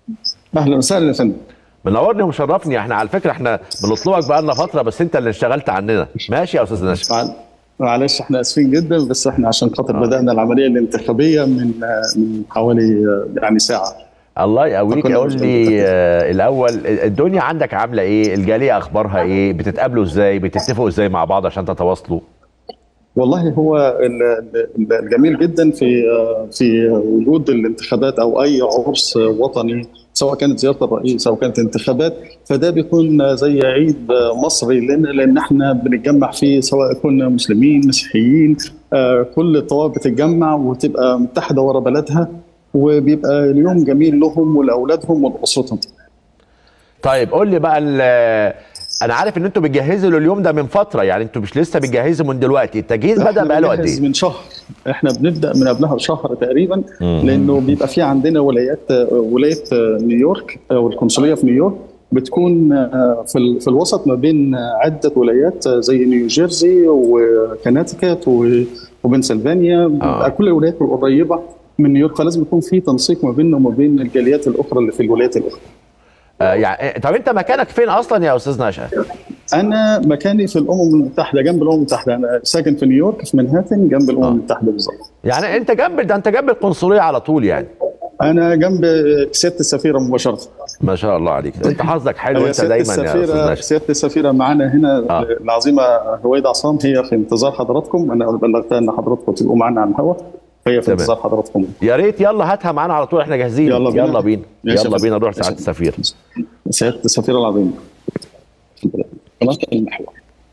اهلا وسهلا يا فندم منورني ومشرفني احنا على فكره احنا بنطلبك بقى لنا فتره بس انت اللي اشتغلت عننا ماشي يا استاذ نشأ مع- معلش احنا اسفين جدا بس احنا عشان خاطر بدانا العمليه الانتخابيه من من حوالي يعني ساعه الله يقويك فكنا قول مش لي بنتفق. آه، الاول الدنيا عندك عامله ايه الجاليه اخبارها ايه بتتقابلوا ازاي بتتفقوا ازاي مع بعض عشان تتواصلوا والله هو ال- ال- الجميل جدا في في وجود الانتخابات او اي عرس وطني سواء كانت زياره الرئيس او كانت انتخابات فده بيكون زي عيد مصري لنا لان احنا بنتجمع فيه سواء كنا مسلمين مسيحيين آه، كل الطوائف بتتجمع وتبقى متحده ورا بلدها وبيبقى اليوم جميل لهم ولاولادهم ولاسرتهم. طيب قول لي بقى ال- انا عارف ان انتوا بتجهزوا لليوم ده من فتره يعني انتوا مش لسه بتجهزوا من دلوقتي التجهيز بدا احنا بقاله قد بنجهز ايه من شهر احنا بنبدا من قبلها بشهر تقريبا مم. لانه بيبقى في عندنا ولايات ولايه نيويورك او القنصليه في نيويورك بتكون في ال- في الوسط ما بين عده ولايات زي نيوجيرسي وكناتيكت و- وبنسلفانيا بيبقى كل الولايات القريبه من نيويورك فلازم يكون في تنسيق ما بيننا وما بين الجاليات الاخرى اللي في الولايات الاخرى. آه يعني طب انت مكانك فين اصلا يا استاذ نشأ انا مكاني في الامم المتحده جنب الامم المتحده انا ساكن في نيويورك في منهاتن جنب الامم آه. المتحده بالظبط. يعني انت جنب ده انت جنب القنصليه على طول يعني انا جنب سياده السفيره مباشره ما شاء الله عليك انت حظك حلو انت سياده دايما يا استاذ السفيره نشأ سياده السفيره معانا هنا آه. العظيمه هويد عصام هي في انتظار حضراتكم انا بلغتها ان حضراتكم تبقوا معانا على الهواء فهي في تمام. انتظار حضراتكم يا ريت يلا هاتها معانا على طول احنا جاهزين يلا بينا. يلا بينا ماشي يلا يا بينا فندم. نروح سعاده ماشي. السفير سياده السفيره العظيمه قناه المحور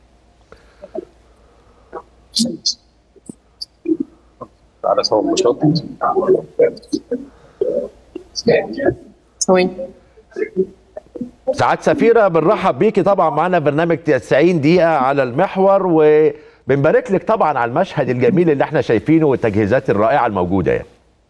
على سوا مباشره ثواني سعاده سفيره بنرحب بيكي طبعا معانا برنامج 90 دقيقه على المحور وبنبارك لك طبعا على المشهد الجميل اللي احنا شايفينه والتجهيزات الرائعه الموجوده يعني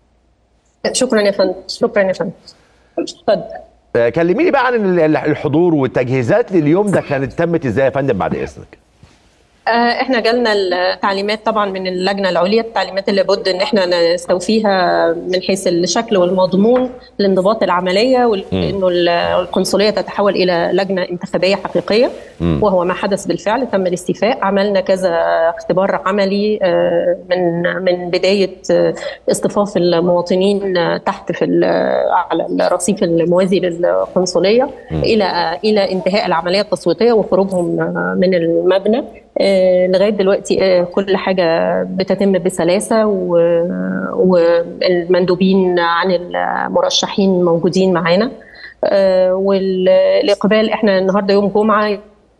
شكرا يا فندم شكرا يا فندم اتفضل آه، كلميني بقى عن ال- ال- الحضور والتجهيزات لليوم ده كانت تمت ازاي يا فندم بعد اذنك آه، احنا جالنا التعليمات طبعا من اللجنه العليا التعليمات اللي لابد ان احنا نستوفيها من حيث الشكل والمضمون لانضباط العمليه وانه القنصليه تتحول الى لجنه انتخابيه حقيقيه مم. وهو ما حدث بالفعل تم الاستيفاء عملنا كذا اختبار عملي آه، من من بدايه آه، اصطفاف المواطنين آه، تحت في ال- على الرصيف الموازي للقنصليه الى الى انتهاء العمليه التصويتيه وخروجهم آه، من المبنى آه، لغايه دلوقتي آه، كل حاجه بتتم بسلاسه و- والمندوبين عن المرشحين موجودين معانا آه، والاقبال احنا النهارده يوم جمعه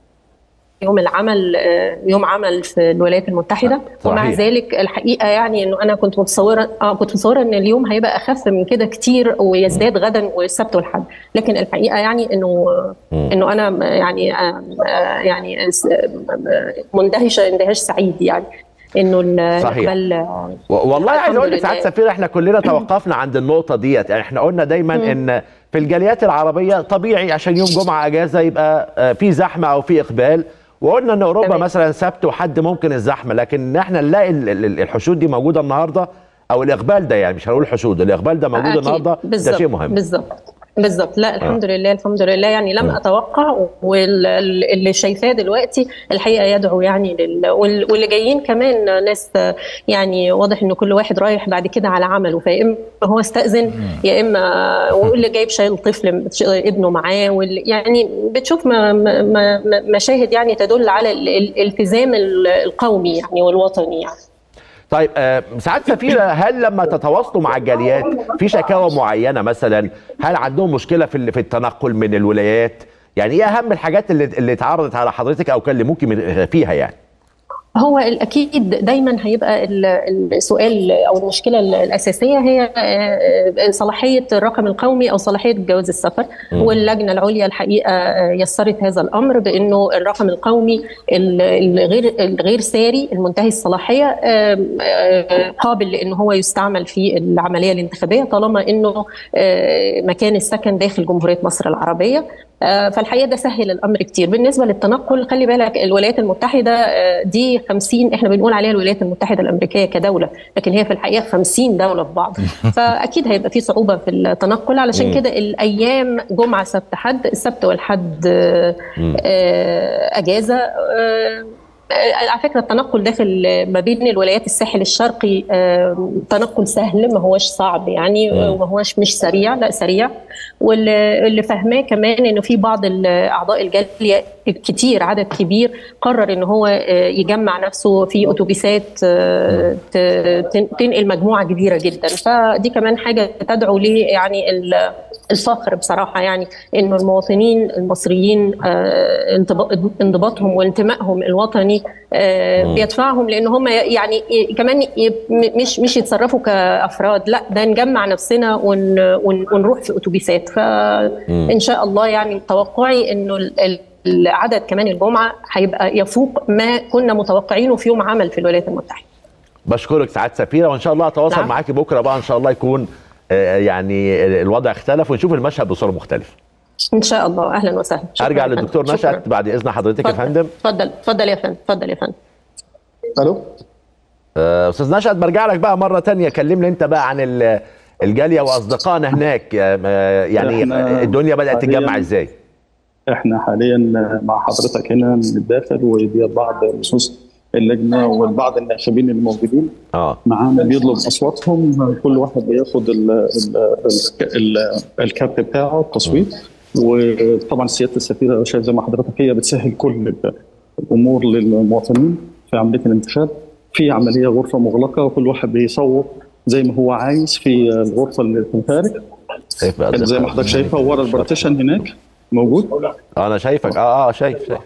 يوم العمل آه، يوم عمل في الولايات المتحده صحيح. ومع ذلك الحقيقه يعني انه انا كنت متصوره اه كنت متصوره ان اليوم هيبقى اخف من كده كتير ويزداد غدا والسبت والحد لكن الحقيقه يعني انه مم. انه انا يعني آه، آه، يعني س- آه، مندهشه اندهاش سعيد يعني انه صحيح. الاقبال آه، و- والله عايز الحمد اقول لك لله. سعاده سفير احنا كلنا توقفنا عند النقطه ديت يعني احنا قلنا دايما ان في الجاليات العربيه طبيعي عشان يوم جمعه اجازه يبقى آه، في زحمه او في اقبال وقلنا ان اوروبا تمام. مثلا سبت وحد ممكن الزحمه لكن ان احنا نلاقي ال- ال- الحشود دي موجوده النهارده او الاقبال ده يعني مش هنقول حشود الاقبال ده موجود أكيد. النهارده ده بالظبط. شيء مهم بالظبط بالظبط لا الحمد لله الحمد لله يعني لم آه. اتوقع واللي شايفاه دلوقتي الحقيقه يدعو يعني لل وال- واللي جايين كمان ناس يعني واضح ان كل واحد رايح بعد كده على عمله فيا اما هو استاذن يا اما واللي جايب شايل طفل ابنه معاه واللي يعني بتشوف ما ما ما مشاهد يعني تدل على ال- ال- الالتزام القومي يعني والوطني يعني طيب آه، سعاده سفيره هل لما تتواصلوا مع الجاليات في شكاوى معينه مثلا هل عندهم مشكله في ال- في التنقل من الولايات يعني ايه اهم الحاجات اللي اللي اتعرضت على حضرتك او كلموكي من- فيها يعني هو الاكيد دايما هيبقى ال- السؤال او المشكله الاساسيه هي آه، صلاحيه الرقم القومي او صلاحيه جواز السفر واللجنه العليا الحقيقه آه، يسرت هذا الامر بانه الرقم القومي ال- الغير الغير ساري المنتهي الصلاحيه آه، آه، قابل لان هو يستعمل في العمليه الانتخابيه طالما انه آه، مكان السكن داخل جمهوريه مصر العربيه آه، فالحقيقه ده سهل الامر كتير بالنسبه للتنقل خلي بالك الولايات المتحده آه، دي 50 احنا بنقول عليها الولايات المتحده الامريكيه كدوله لكن هي في الحقيقه 50 دوله في بعض فاكيد هيبقى في صعوبه في التنقل علشان كده الايام جمعه سبت حد السبت والحد آه، آه، اجازه آه، آه، على فكره التنقل داخل ما بين الولايات الساحل الشرقي آه، تنقل سهل ما هوش صعب يعني وما هوش مش سريع لا سريع واللي فاهماه كمان انه في بعض اعضاء الجاليه كتير عدد كبير قرر ان هو آه، يجمع نفسه في اتوبيسات آه، ت- تن- تنقل مجموعه كبيره جدا فدي كمان حاجه تدعو لي يعني ال- الفخر بصراحه يعني انه المواطنين المصريين آه، انضبا- انضباطهم وانتمائهم الوطني آه، بيدفعهم لان هم يعني ي- كمان ي- م- مش مش يتصرفوا كافراد لا ده نجمع نفسنا ون ون ونروح في اتوبيسات فان شاء الله يعني توقعي انه ال- ال- العدد كمان الجمعه هيبقى يفوق ما كنا متوقعينه في يوم عمل في الولايات المتحده بشكرك سعاد سفيره وان شاء الله اتواصل نعم. معاكي بكره بقى ان شاء الله يكون آه، يعني الوضع اختلف ونشوف المشهد بصوره مختلفه ان شاء الله اهلا وسهلا شكراً ارجع يا فندم. للدكتور شكراً. نشأت بعد اذن حضرتك يا اتفضل. فندم اتفضل اتفضل يا فندم اتفضل يا فندم الو آه، استاذ نشأت برجع لك بقى مره تانية كلمني انت بقى عن ال- الجاليه واصدقائنا هناك آه، يعني إحنا الدنيا بدات حالياً تتجمع ازاي احنا حاليا مع حضرتك هنا من الداخل ودي بعض نصوص اللجنه والبعض الناخبين الموجودين اه معانا بيطلب اصواتهم كل واحد بياخد ال ال ال ال الكارت بتاعه التصويت وطبعا سياده السفيره شايف زي ما حضرتك هي بتسهل كل الامور للمواطنين في عمليه الانتخاب في عمليه غرفه مغلقه وكل واحد بيصوت زي ما هو عايز في الغرفه اللي في الخارج شايف بقى زي ما حضرتك شايفها ورا البارتيشن هناك موجود انا شايفك اه اه شايف شايف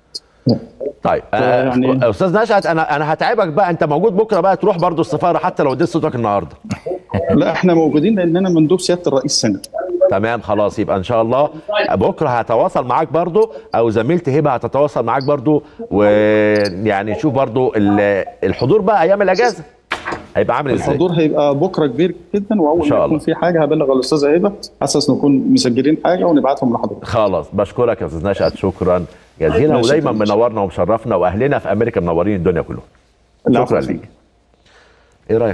طيب آه يعني- استاذ نشأت انا انا هتعبك بقى انت موجود بكره بقى تروح برضو السفاره حتى لو اديت صوتك النهارده لا احنا موجودين لاننا مندوب سياده الرئيس سنه تمام خلاص يبقى ان شاء الله بكره هتواصل معاك برضو او زميلتي هبه هتتواصل معاك برضو ويعني نشوف برضو ال- الحضور بقى ايام الاجازه هيبقى عامل ازاي الحضور هيبقى بكره كبير جدا إن واول شاء ما الله. يكون في حاجه هبلغ الاستاذه هبه اساس نكون مسجلين حاجه ونبعتهم لحضرتك خلاص بشكرك يا استاذ نشأت شكرا جزيلا ماشي، ودايما ماشي. منورنا ومشرفنا واهلنا في امريكا منورين الدنيا كلها العفو شكرا يا فندم. ليك ايه رايك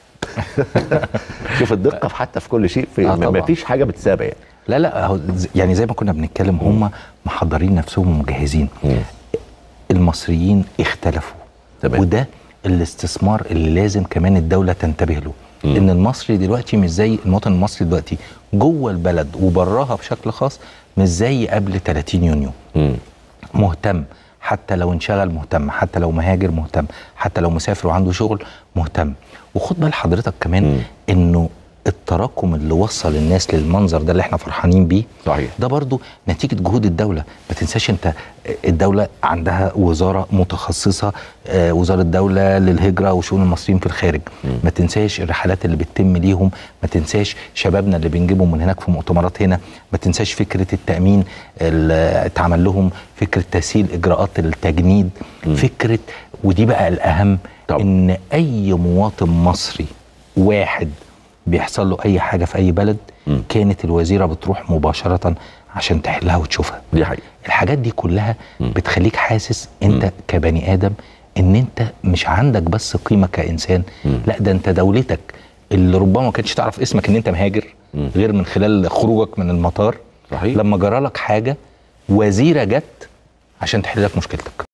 شوف الدقه في حتى في كل شيء في آه ما طبعا. فيش حاجه بتسابق يعني لا لا هو ز- يعني زي ما كنا بنتكلم هم محضرين نفسهم ومجهزين المصريين اختلفوا تمام. وده الاستثمار اللي لازم كمان الدولة تنتبه له ان المصري دلوقتي مش زي المواطن المصري دلوقتي جوه البلد وبراها بشكل خاص مش زي قبل 30 يونيو مم. مهتم حتى لو انشغل مهتم حتى لو مهاجر مهتم حتى لو مسافر وعنده شغل مهتم وخد بال حضرتك كمان مم. انه التراكم اللي وصل الناس للمنظر ده اللي احنا فرحانين بيه صحيح. ده برضو نتيجة جهود الدولة ما تنساش انت الدولة عندها وزارة متخصصة آه، وزارة دولة للهجرة وشؤون المصريين في الخارج ما تنساش الرحلات اللي بتتم ليهم ما تنساش شبابنا اللي بنجيبهم من هناك في مؤتمرات هنا ما تنساش فكرة التأمين اللي اتعمل لهم فكرة تسهيل إجراءات التجنيد فكرة ودي بقى الأهم طبعا. إن أي مواطن مصري واحد بيحصل له أي حاجة في أي بلد مم. كانت الوزيرة بتروح مباشرة عشان تحلها وتشوفها دي حقيقه الحاجات دي كلها مم. بتخليك حاسس انت مم. كبني ادم ان انت مش عندك بس قيمه كانسان مم. لا ده انت دولتك اللي ربما ما كانتش تعرف اسمك ان انت مهاجر مم. غير من خلال خروجك من المطار صحيح. لما جرالك حاجه وزيره جت عشان تحل لك مشكلتك